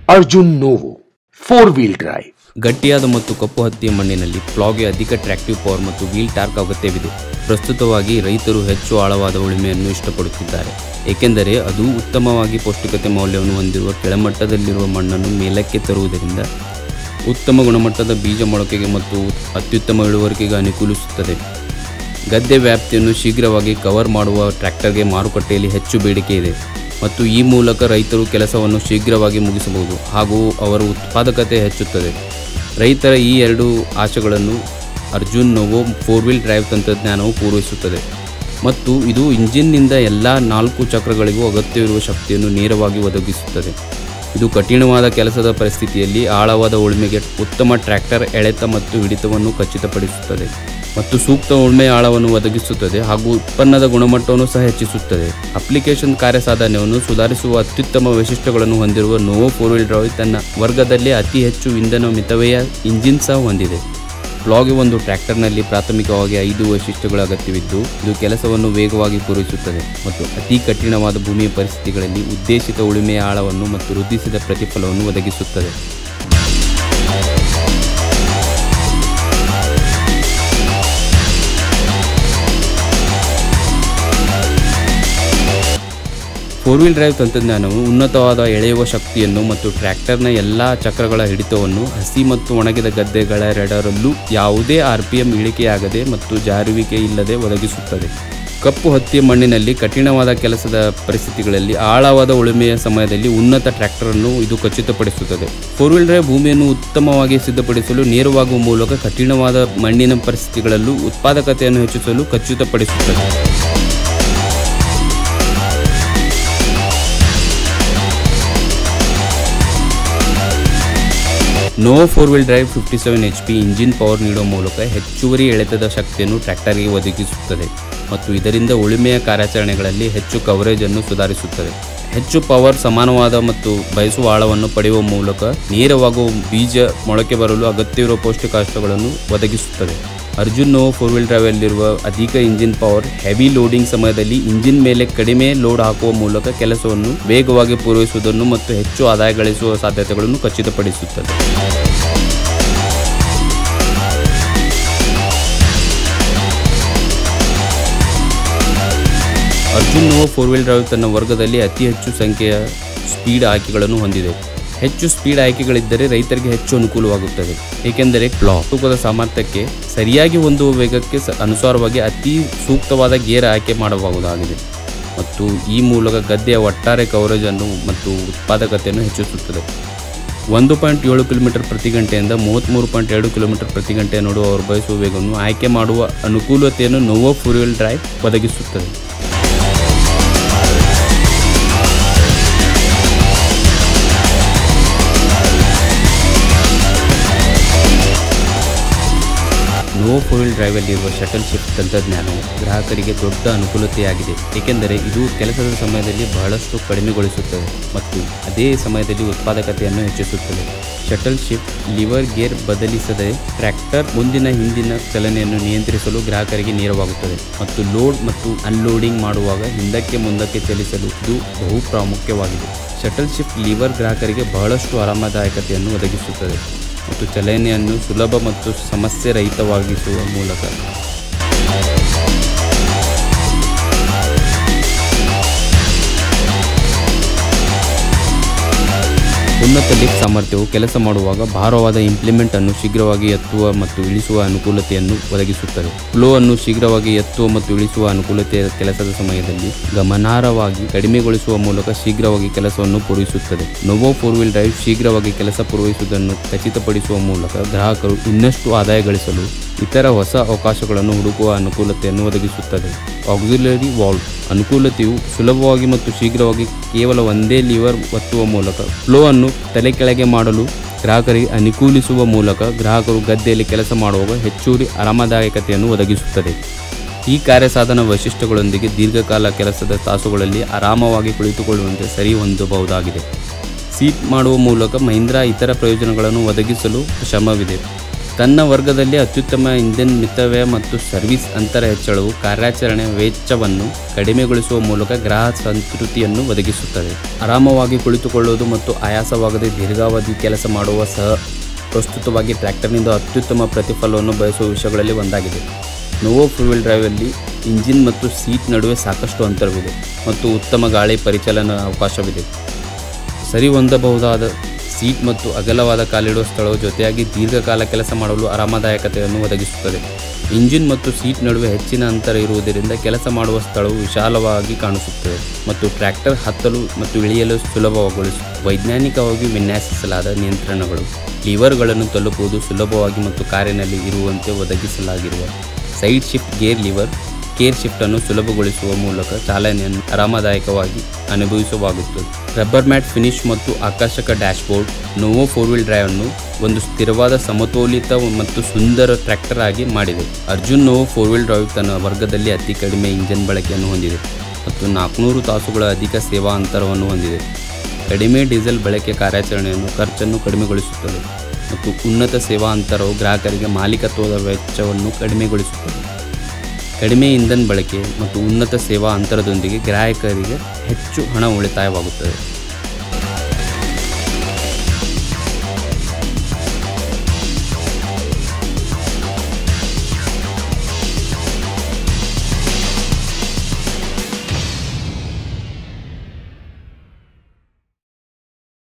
Arjun Novo four wheel drive ಗಟ್ಟಿಯಾದ ಮತ್ತು ಕಪ್ಪು ಹತ್ತಿಯ ಮಣ್ಣಿನಲ್ಲಿ ಪ್ಲಾಗೆ ಅಧಿಕ ಟ್ರ್ಯಾಕ್ಟಿವ್ ಪವರ್ ಮತ್ತು ವೀಲ್ ಟಾರ್ಕ್ ಅಗತ್ಯವಿದೆ ಪ್ರಸ್ತುತವಾಗಿ ರೈತರು ಹೆಚ್ಚು ಆಳವಾದ ಉಳುಮೆಯನ್ನು ಇಷ್ಟಪಡುತ್ತಿದ್ದಾರೆ ಏಕೆಂದರೆ ಅದು ಉತ್ತಮವಾಗಿ ಪೌಷ್ಟಿಕತೆ ಮೌಲ್ಯವನ್ನು ಹೊಂದಿರುವ ಕೆಳಮಟ್ಟದಲ್ಲಿರುವ ಮಣ್ಣನ್ನು ಮೇಲಕ್ಕೆ ತರುವುದರಿಂದ ಉತ್ತಮ ಗುಣಮಟ್ಟದ ಬೀಜ ಮೊಳಕೆಗೆ ಮತ್ತು ಅತ್ಯುತ್ತಮ ಇಳುವರಿಕೆಗೆ ಅನುಕೂಲಿಸುತ್ತದೆ ಗದ್ದೆ ವ್ಯಾಪ್ತಿಯನ್ನು ಶೀಘ್ರವಾಗಿ ಕವರ್ ಮಾಡುವ ಟ್ರ್ಯಾಕ್ಟರ್ಗೆ ಮಾರುಕಟ್ಟೆಯಲ್ಲಿ ಹೆಚ್ಚು ಬೇಡಿಕೆ ಇದೆ ಮತ್ತು ಈ ಮೂಲಕ ರೈತರು ಕೆಲಸವನ್ನು ಶೀಘ್ರವಾಗಿ ಮುಗಿಸಬಹುದು ಹಾಗೂ ಅವರ ಉತ್ಪಾದಕತೆ ಹೆಚ್ಚುತ್ತದೆ ರೈತರ ಈ ಎರಡು ಆಶೆಗಳನ್ನು Arjun Novo four wheel drive ತಂತ್ರಜ್ಞಾನವು ಪೂರೈಸುತ್ತದೆ ಮತ್ತು ಇದು ಇಂಜಿನ್ನಿಂದ ಎಲ್ಲ ನಾಲ್ಕು ಚಕ್ರಗಳಿಗೂ ಅಗತ್ಯವಿರುವ ಶಕ್ತಿಯನ್ನು ನೇರವಾಗಿ ಒದಗಿಸುತ್ತದೆ ಇದು ಕಠಿಣವಾದ ಕೆಲಸದ ಪರಿಸ್ಥಿತಿಯಲ್ಲಿ ಆಳವಾದ ಉಳುಮೆಗೆ ಉತ್ತಮ ಟ್ರ್ಯಾಕ್ಟರ್ ಎಳೆತ ಮತ್ತು ಹಿಡಿತವನ್ನು ಖಚಿತಪಡಿಸುತ್ತದೆ ಮತ್ತು ಸೂಕ್ತ ಉಳುಮೆ ಆಳವನ್ನು ಒದಗಿಸುತ್ತದೆ ಹಾಗೂ ಉತ್ಪನ್ನದ ಗುಣಮಟ್ಟವನ್ನು ಸಹ ಹೆಚ್ಚಿಸುತ್ತದೆ ಅಪ್ಲಿಕೇಶನ್ ಕಾರ್ಯಸಾಧನೆಯನ್ನು ಸುಧಾರಿಸುವ ಅತ್ಯುತ್ತಮ ವೈಶಿಷ್ಟ್ಯಗಳನ್ನು ಹೊಂದಿರುವ ನೋವೋ ಫೋರ್ ವೀಲ್ ಡ್ರೈವ್ ತನ್ನ ವರ್ಗದಲ್ಲಿ ಅತಿ ಹೆಚ್ಚು ಇಂಧನ ಮಿತವ್ಯಯ ಇಂಜಿನ್ ಸಹ ಹೊಂದಿದೆ ಪ್ಲಾಗೆ ಒಂದು ಟ್ರ್ಯಾಕ್ಟರ್ನಲ್ಲಿ ಪ್ರಾಥಮಿಕವಾಗಿ ಐದು ವೈಶಿಷ್ಟ್ಯಗಳ ಅಗತ್ಯವಿದ್ದು ಇದು ಕೆಲಸವನ್ನು ವೇಗವಾಗಿ ಪೂರೈಸುತ್ತದೆ ಮತ್ತು ಅತಿ ಕಠಿಣವಾದ ಭೂಮಿಯ ಪರಿಸ್ಥಿತಿಗಳಲ್ಲಿ ಉದ್ದೇಶಿತ ಉಳುಮೆಯ ಆಳವನ್ನು ಮತ್ತು ವೃದ್ಧಿಸಿದ ಪ್ರತಿಫಲವನ್ನು ಒದಗಿಸುತ್ತದೆ ಫೋರ್ ವೀಲ್ ಡ್ರೈವ್ ತಂತ್ರಜ್ಞಾನವು ಉನ್ನತವಾದ ಎಳೆಯುವ ಶಕ್ತಿಯನ್ನು ಮತ್ತು ಟ್ರ್ಯಾಕ್ಟರ್ನ ಎಲ್ಲ ಚಕ್ರಗಳ ಹಿಡಿತವನ್ನು ಹಸಿ ಮತ್ತು ಒಣಗಿದ ಗದ್ದೆಗಳೆರಡರಲ್ಲೂ ಯಾವುದೇ ಆರ್ ಪಿ ಎಂ ಇಳಿಕೆಯಾಗದೆ ಮತ್ತು ಜಾರುವಿಕೆ ಇಲ್ಲದೆ ಒದಗಿಸುತ್ತದೆ ಕಪ್ಪು ಹತ್ತಿಯ ಮಣ್ಣಿನಲ್ಲಿ ಕಠಿಣವಾದ ಕೆಲಸದ ಪರಿಸ್ಥಿತಿಗಳಲ್ಲಿ ಆಳವಾದ ಉಳುಮೆಯ ಸಮಯದಲ್ಲಿ ಉನ್ನತ ಟ್ರ್ಯಾಕ್ಟರನ್ನು ಇದು ಖಚಿತಪಡಿಸುತ್ತದೆ ಫೋರ್ ವೀಲ್ ಡ್ರೈವ್ ಭೂಮಿಯನ್ನು ಉತ್ತಮವಾಗಿ ಸಿದ್ಧಪಡಿಸಲು ನೇರವಾಗುವ ಮೂಲಕ ಕಠಿಣವಾದ ಮಣ್ಣಿನ ಪರಿಸ್ಥಿತಿಗಳಲ್ಲೂ ಉತ್ಪಾದಕತೆಯನ್ನು ಹೆಚ್ಚಿಸಲು ಖಚಿತಪಡಿಸುತ್ತದೆ Novo four wheel drive fifty seven H P engine power ನೀಡುವ ಮೂಲಕ ಹೆಚ್ಚುವರಿ ಎಳೆತದ ಶಕ್ತಿಯನ್ನು ಟ್ರ್ಯಾಕ್ಟರ್ಗೆ ಒದಗಿಸುತ್ತದೆ ಮತ್ತು ಇದರಿಂದ ಉಳುಮೆಯ ಕಾರ್ಯಾಚರಣೆಗಳಲ್ಲಿ ಹೆಚ್ಚು ಕವರೇಜ್ ಅನ್ನು ಸುಧಾರಿಸುತ್ತದೆ ಹೆಚ್ಚು ಪವರ್ ಸಮಾನವಾದ ಮತ್ತು ಬಯಸುವ ಆಳವನ್ನು ಪಡೆಯುವ ಮೂಲಕ ನೇರವಾಗುವ ಬೀಜ ಮೊಳಕೆ ಬರಲು ಅಗತ್ಯವಿರುವ ಪೌಷ್ಟಿಕಾಂಶಗಳನ್ನು ಒದಗಿಸುತ್ತದೆ ಅರ್ಜುನ್ ನೋವೋ ಫೋರ್ ವೀಲ್ ಡ್ರೈವಲ್ಲಿರುವ ಅಧಿಕ ಇಂಜಿನ್ ಪವರ್ ಹೆವಿ ಲೋಡಿಂಗ್ ಸಮಯದಲ್ಲಿ ಇಂಜಿನ್ ಮೇಲೆ ಕಡಿಮೆ ಲೋಡ್ ಹಾಕುವ ಮೂಲಕ ಕೆಲಸವನ್ನು ವೇಗವಾಗಿ ಪೂರೈಸುವುದನ್ನು ಮತ್ತು ಹೆಚ್ಚು ಆದಾಯ ಗಳಿಸುವ ಸಾಧ್ಯತೆಗಳನ್ನು ಖಚಿತಪಡಿಸುತ್ತದೆ Arjun Novo four wheel drive ತನ್ನ ವರ್ಗದಲ್ಲಿ ಅತಿ ಹೆಚ್ಚು ಸಂಖ್ಯೆಯ ಸ್ಪೀಡ್ ಆಯ್ಕೆಗಳನ್ನು ಹೊಂದಿದೆ ಹೆಚ್ಚು ಸ್ಪೀಡ್ ಆಯ್ಕೆಗಳಿದ್ದರೆ ರೈತರಿಗೆ ಹೆಚ್ಚು ಅನುಕೂಲವಾಗುತ್ತದೆ ಏಕೆಂದರೆ ಪ್ಲಾ ತೂಕದ ಸಾಮರ್ಥ್ಯಕ್ಕೆ ಸರಿಯಾಗಿ ಹೊಂದುವ ವೇಗಕ್ಕೆ ಸ- ಅನುಸಾರವಾಗಿ ಅತಿ ಸೂಕ್ತವಾದ ಗೇರ್ ಆಯ್ಕೆ ಮಾಡಬಹುದಾಗಿದೆ ಮತ್ತು ಈ ಮೂಲಕ ಗದ್ದೆಯ ಒಟ್ಟಾರೆ ಕವರೇಜ್ ಅನ್ನು ಮತ್ತು ಉತ್ಪಾದಕತೆಯನ್ನು ಹೆಚ್ಚಿಸುತ್ತದೆ ಒಂದು ಪಾಯಿಂಟ್ ಏಳು ಕಿಲೋಮೀಟರ್ ಪ್ರತಿ ಗಂಟೆಯಿಂದ ಮೂವತ್ತ್ಮೂರು ಪಾಯಿಂಟ್ ಎರಡು ಕಿಲೋಮೀಟರ್ ಪ್ರತಿ ಗಂಟೆ ನಡುವೆ ಅವರು ಬಯಸುವ ವೇಗವನ್ನು ಆಯ್ಕೆ ಮಾಡುವ ಅನುಕೂಲತೆಯನ್ನು ನೋವೋ ಫೋರ್ ವೀಲ್ ಡ್ರೈವ್ ಒದಗಿಸುತ್ತದೆ ನೋ ಫೋರ್ ವೀಲ್ ಡ್ರೈವಲ್ಲಿರುವ ಶಟಲ್ ಶಿಫ್ಟ್ ತಂತ್ರಜ್ಞಾನವು ಗ್ರಾಹಕರಿಗೆ ದೊಡ್ಡ ಅನುಕೂಲತೆಯಾಗಿದೆ ಏಕೆಂದರೆ ಇದು ಕೆಲಸದ ಸಮಯದಲ್ಲಿ ಬಹಳಷ್ಟು ಕಡಿಮೆಗೊಳಿಸುತ್ತದೆ ಮತ್ತು ಅದೇ ಸಮಯದಲ್ಲಿ ಉತ್ಪಾದಕತೆಯನ್ನು ಹೆಚ್ಚಿಸುತ್ತದೆ ಶಟಲ್ ಶಿಫ್ಟ್ ಲಿವರ್ ಗೇರ್ ಬದಲಿಸದೆ ಟ್ರ್ಯಾಕ್ಟರ್ ಮುಂದಿನ ಹಿಂದಿನ ಚಲನೆಯನ್ನು ನಿಯಂತ್ರಿಸಲು ಗ್ರಾಹಕರಿಗೆ ನೆರವಾಗುತ್ತದೆ ಮತ್ತು ಲೋಡ್ ಮತ್ತು ಅನ್ಲೋಡಿಂಗ್ ಮಾಡುವಾಗ ಹಿಂದಕ್ಕೆ ಮುಂದಕ್ಕೆ ಚಲಿಸಲು ಇದು ಬಹು ಪ್ರಾಮುಖ್ಯವಾಗಿದೆ ಶಟಲ್ ಶಿಫ್ಟ್ ಲಿವರ್ ಗ್ರಾಹಕರಿಗೆ ಬಹಳಷ್ಟು ಆರಾಮದಾಯಕತೆಯನ್ನು ಒದಗಿಸುತ್ತದೆ ಮತ್ತು ಚಲನೆಯನ್ನು ಸುಲಭ ಮತ್ತು ಸಮಸ್ಯೆ ರಹಿತವಾಗಿಸುವ ಮೂಲಕ ಉನ್ನತ ಲಿಫ್ಟ್ ಸಾಮರ್ಥ್ಯವು ಕೆಲಸ ಮಾಡುವಾಗ ಭಾರವಾದ ಇಂಪ್ಲಿಮೆಂಟ್ ಅನ್ನು ಶೀಘ್ರವಾಗಿ ಎತ್ತುವ ಮತ್ತು ಇಳಿಸುವ ಅನುಕೂಲತೆಯನ್ನು ಒದಗಿಸುತ್ತದೆ ಫ್ಲೋ ಅನ್ನು ಶೀಘ್ರವಾಗಿ ಎತ್ತುವ ಮತ್ತು ಇಳಿಸುವ ಅನುಕೂಲತೆಯ ಕೆಲಸದ ಸಮಯದಲ್ಲಿ ಗಮನಾರ್ಹವಾಗಿ ಕಡಿಮೆಗೊಳಿಸುವ ಮೂಲಕ ಶೀಘ್ರವಾಗಿ ಕೆಲಸವನ್ನು ಪೂರೈಸುತ್ತದೆ ನೋವೋ ಫೋರ್ ವೀಲ್ ಡ್ರೈವ್ ಶೀಘ್ರವಾಗಿ ಕೆಲಸ ಪೂರೈಸುವುದನ್ನು ಖಚಿತಪಡಿಸುವ ಮೂಲಕ ಗ್ರಾಹಕರು ಇನ್ನಷ್ಟು ಆದಾಯ ಗಳಿಸಲು ಇತರ ಹೊಸ ಅವಕಾಶಗಳನ್ನು ಹುಡುಕುವ ಅನುಕೂಲತೆಯನ್ನು ಒದಗಿಸುತ್ತದೆ ಆಕ್ಸಿಲರಿ ವಾಲ್ವ್ ಅನುಕೂಲತೆಯು ಸುಲಭವಾಗಿ ಮತ್ತು ಶೀಘ್ರವಾಗಿ ಕೇವಲ ಒಂದೇ ಲಿವರ್ ಒತ್ತುವ ಮೂಲಕ ಫ್ಲೋ ಅನ್ನು ತಲೆ ಕೆಳಗೆ ಮಾಡಲು ಗ್ರಾಹಕರಿಗೆ ಅನುಕೂಲಿಸುವ ಮೂಲಕ ಗ್ರಾಹಕರು ಗದ್ದೆಯಲ್ಲಿ ಕೆಲಸ ಮಾಡುವಾಗ ಹೆಚ್ಚುವರಿ ಆರಾಮದಾಯಕತೆಯನ್ನು ಒದಗಿಸುತ್ತದೆ ಈ ಕಾರ್ಯಸಾಧನ ವೈಶಿಷ್ಟ್ಯಗಳೊಂದಿಗೆ ದೀರ್ಘಕಾಲ ಕೆಲಸದ ತಾಸುಗಳಲ್ಲಿ ಆರಾಮವಾಗಿ ಕುಳಿತುಕೊಳ್ಳುವಂತೆ ಸರಿ ಹೊಂದಬಹುದಾಗಿದೆ ಸೀಟ್ ಮಾಡುವ ಮೂಲಕ ಮಹೀಂದ್ರಾ ಇತರ ಪ್ರಯೋಜನಗಳನ್ನು ಒದಗಿಸಲು ಶ್ರಮವಿದೆ ತನ್ನ ವರ್ಗದಲ್ಲಿ ಅತ್ಯುತ್ತಮ ಇಂಧನ ಮಿತವ್ಯಯ ಮತ್ತು ಸರ್ವಿಸ್ ಅಂತರ ಹೆಚ್ಚಳವು ಕಾರ್ಯಾಚರಣೆ ವೆಚ್ಚವನ್ನು ಕಡಿಮೆಗೊಳಿಸುವ ಮೂಲಕ ಗ್ರಾಹಕ ಸಂತೃಪ್ತಿಯನ್ನು ಒದಗಿಸುತ್ತದೆ ಆರಾಮವಾಗಿ ಕುಳಿತುಕೊಳ್ಳುವುದು ಮತ್ತು ಆಯಾಸವಾಗದೆ ದೀರ್ಘಾವಧಿ ಕೆಲಸ ಮಾಡುವ ಸಹ ಪ್ರಸ್ತುತವಾಗಿ ಟ್ರ್ಯಾಕ್ಟರ್ನಿಂದ ಅತ್ಯುತ್ತಮ ಪ್ರತಿಫಲವನ್ನು ಬಯಸುವ ವಿಷಯಗಳಲ್ಲಿ ಒಂದಾಗಿದೆ ನೋವೋ ಫೋರ್ ವೀಲ್ ಡ್ರೈವಲ್ಲಿ ಇಂಜಿನ್ ಮತ್ತು ಸೀಟ್ ನಡುವೆ ಸಾಕಷ್ಟು ಅಂತರವಿದೆ ಮತ್ತು ಉತ್ತಮ ಗಾಳಿ ಪರಿಚಲನ ಅವಕಾಶವಿದೆ ಸರಿ ಹೊಂದಬಹುದಾದ ಸೀಟ್ ಮತ್ತು ಅಗಲವಾದ ಕಾಲಿಡುವ ಸ್ಥಳವು ಜೊತೆಯಾಗಿ ದೀರ್ಘಕಾಲ ಕೆಲಸ ಮಾಡಲು ಆರಾಮದಾಯಕತೆಯನ್ನು ಒದಗಿಸುತ್ತದೆ ಇಂಜಿನ್ ಮತ್ತು ಸೀಟ್ ನಡುವೆ ಹೆಚ್ಚಿನ ಅಂತರ ಇರುವುದರಿಂದ ಕೆಲಸ ಮಾಡುವ ಸ್ಥಳವು ವಿಶಾಲವಾಗಿ ಕಾಣಿಸುತ್ತದೆ ಮತ್ತು ಟ್ರ್ಯಾಕ್ಟರ್ ಹತ್ತಲು ಮತ್ತು ಇಳಿಯಲು ಸುಲಭಗೊಳಿಸು ವೈಜ್ಞಾನಿಕವಾಗಿ ವಿನ್ಯಾಸಿಸಲಾದ ನಿಯಂತ್ರಣಗಳು ಲಿವರ್ಗಳನ್ನು ತಲುಪುವುದು ಸುಲಭವಾಗಿ ಮತ್ತು ಕಾರಿನಲ್ಲಿ ಇರುವಂತೆ ಒದಗಿಸಲಾಗಿರುವ side shift gear lever gear shift ಅನ್ನು ಸುಲಭಗೊಳಿಸುವ ಮೂಲಕ ಚಾಲನೆಯನ್ನು ಆರಾಮದಾಯಕವಾಗಿ ಅನುಭವಿಸವಾಗುತ್ತದೆ ರಬ್ಬರ್ ಮ್ಯಾಟ್ ಫಿನಿಶ್ ಮತ್ತು ಆಕರ್ಷಕ dashboard Novo four wheel drive ಅನ್ನು ಒಂದು ಸ್ಥಿರವಾದ ಸಮತೋಲಿತ ಮತ್ತು ಸುಂದರ ಟ್ರ್ಯಾಕ್ಟರ್ ಆಗಿ ಮಾಡಿದೆ Arjun Novo four wheel drive ತನ್ನ ವರ್ಗದಲ್ಲಿ ಅತಿ ಕಡಿಮೆ ಇಂಜಿನ್ ಬಳಕೆಯನ್ನು ಹೊಂದಿದೆ ಮತ್ತು ನಾಲ್ಕುನೂರು ತಾಸುಗಳ ಅಧಿಕ ಸೇವಾ ಅಂತರವನ್ನು ಹೊಂದಿದೆ ಕಡಿಮೆ ಡೀಸೆಲ್ ಬಳಕೆ ಕಾರ್ಯಾಚರಣೆಯನ್ನು ಖರ್ಚನ್ನು ಕಡಿಮೆಗೊಳಿಸುತ್ತದೆ ಮತ್ತು ಉನ್ನತ ಸೇವಾ ಅಂತರವು ಗ್ರಾಹಕರಿಗೆ ಮಾಲೀಕತ್ವದ ವೆಚ್ಚವನ್ನು ಕಡಿಮೆಗೊಳಿಸುತ್ತದೆ ಕಡಿಮೆ ಇಂಧನ ಬಳಕೆ ಮತ್ತು ಉನ್ನತ ಸೇವಾ ಅಂತರದೊಂದಿಗೆ ಗ್ರಾಹಕರಿಗೆ ಹೆಚ್ಚು ಹಣ ಉಳಿತಾಯವಾಗುತ್ತದೆ